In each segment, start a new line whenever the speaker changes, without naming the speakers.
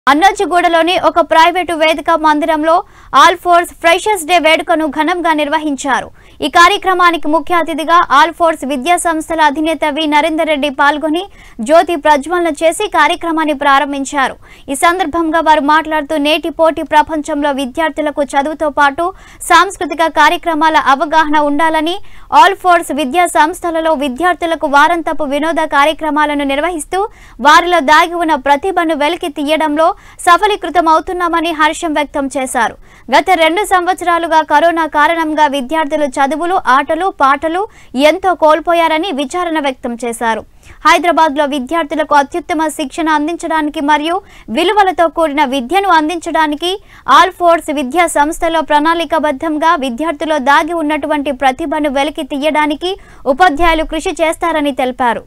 అన్నోజిగూడలోని ఒక ప్రైవేటు వేదిక మందిరంలో ఆల్ ఫోర్స్ ఫ్రెషర్స్ డే వేడుకను ఘనంగా నిర్వహించారు ఈ కార్యక్రమానికి ముఖ్య అతిథిగా ఆల్ ఫోర్స్ విద్యా సంస్థల అధినేత వి నరేందర్ రెడ్డి పాల్గొని జ్యోతి ప్రజ్వలన చేసి కార్యక్రమాన్ని ప్రారంభించారు ఈ సందర్భంగా వారు మాట్లాడుతూ నేటి పోటీ ప్రపంచంలో విద్యార్థులకు చదువుతో పాటు సాంస్కృతిక కార్యక్రమాల అవగాహన ఉండాలని ఆల్ ఫోర్స్ విద్యా సంస్థలలో విద్యార్థులకు వారంతపు వినోద కార్యక్రమాలను నిర్వహిస్తూ వారిలో దాగి ఉన్న ప్రతిభను వెలికి తీయడంలో సఫలీకృతం అవుతున్నామని హర్షం వ్యక్తం చేశారు గత రెండు సంవత్సరాలుగా కరోనా కారణంగా విద్యార్థులు చదువులు ఆటలు పాటలు ఎంతో కోల్పోయారని విచారణ వ్యక్తం చేశారు హైదరాబాద్ లో విద్యార్థులకు అత్యుత్తమ శిక్షణ అందించడానికి మరియు విలువలతో కూడిన విద్యను అందించడానికి ఆల్ ఫోర్స్ విద్యా సంస్థలో ప్రణాళికాబద్ధంగా విద్యార్థుల్లో దాగి ఉన్నటువంటి ప్రతిభను వెలికి తీయడానికి ఉపాధ్యాయులు కృషి చేస్తారని తెలిపారు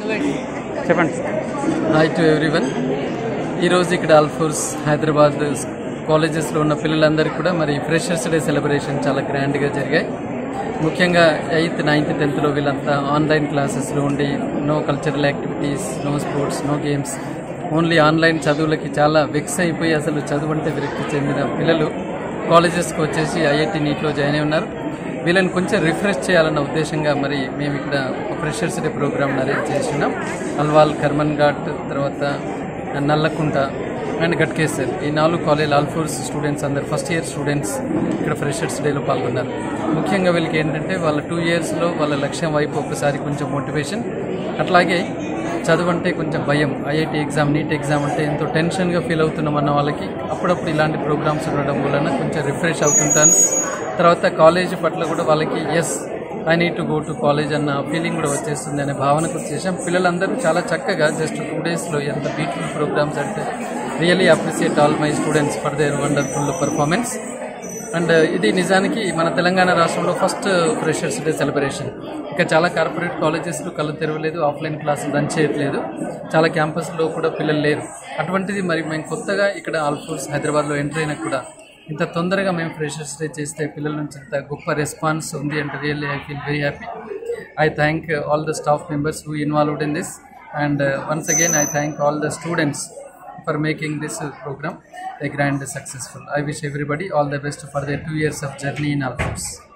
చెప్పండి
హాయ్ టు ఎవ్రీవన్ ఈరోజు ఇక్కడ అల్ఫోర్స్ హైదరాబాద్ కాలేజెస్లో ఉన్న పిల్లలందరికీ కూడా మరి ఫ్రెషర్స్ డే సెలబ్రేషన్ చాలా గ్రాండ్గా జరిగాయి ముఖ్యంగా ఎయిత్ నైన్త్ టెన్త్లో వీళ్ళంతా ఆన్లైన్ క్లాసెస్లో ఉండి no cultural activities no sports no games only online చదువులకి చాలా వెక్స్ అయిపోయి అసలు చదువు అంటే విరక్తి చెందిన పిల్లలు కాలేజెస్కి వచ్చేసి ఐఐటి నీట్లో జాయిన్ అయి ఉన్నారు వీళ్ళని కొంచెం రిఫ్రెష్ చేయాలన్న ఉద్దేశంగా మరి మేము ఇక్కడ ఒక ఫ్రెషర్స్ డే ప్రోగ్రామ్ అరేంజ్ చేస్తున్నాం అల్వాల్ కర్మన్ ఘాట్ తర్వాత నల్లకుంట అండ్ గట్కేసర్ ఈ నాలుగు కాలేజ్ ఆల్ఫోర్స్ స్టూడెంట్స్ అందరు ఫస్ట్ ఇయర్ స్టూడెంట్స్ ఇక్కడ ఫ్రెషర్స్ డేలో పాల్గొన్నారు ముఖ్యంగా వీళ్ళకి ఏంటంటే వాళ్ళ టూ ఇయర్స్లో వాళ్ళ లక్ష్యం వైపు ఒకసారి కొంచెం మోటివేషన్ అట్లాగే చదువు అంటే కొంచెం భయం ఐఐటి ఎగ్జామ్ నీట్ ఎగ్జామ్ అంటే ఎంతో టెన్షన్గా ఫీల్ అవుతున్నాం అన్న వాళ్ళకి అప్పుడప్పుడు ఇలాంటి ప్రోగ్రామ్స్ ఉండడం వలన కొంచెం రిఫ్రెష్ అవుతుంటాను తర్వాత కాలేజ్ పట్ల కూడా వాళ్ళకి yes I need to go to college అన్న ఫీలింగ్ కూడా వచ్చేస్తుంది అనే భావనకు వచ్చేసాం పిల్లలందరూ చాలా చక్కగా జస్ట్ టూ డేస్లో ఎంత బ్యూటిఫుల్ ప్రోగ్రామ్స్ అంటే really appreciate all my students for their wonderful performance and ఇది నిజానికి మన తెలంగాణ రాష్ట్రంలో ఫస్ట్ ఫ్రెషర్స్ డే సెలబ్రేషన్ ఇంకా చాలా కార్పొరేట్ కాలేజెస్లో కళ్ళు తెరవలేదు ఆఫ్లైన్ క్లాసులు రన్ చేయట్లేదు చాలా క్యాంపస్లో కూడా పిల్లలు లేరు అటువంటిది మరి మేము కొత్తగా ఇక్కడ ఆల్ఫోర్స్ హైదరాబాద్లో ఎంటర్ అయినా కూడా ఇంత తొందరగా మేము ఫ్రెషర్స్ డే చేస్తే పిల్లల నుంచి ఇంత గొప్ప రెస్పాన్స్ ఉంది అంటే really I feel very happy I thank all the staff members who involved in this and once again I thank all the students for making this uh, program a grand successful. I wish everybody all the best for their two years of journey in Alphonse.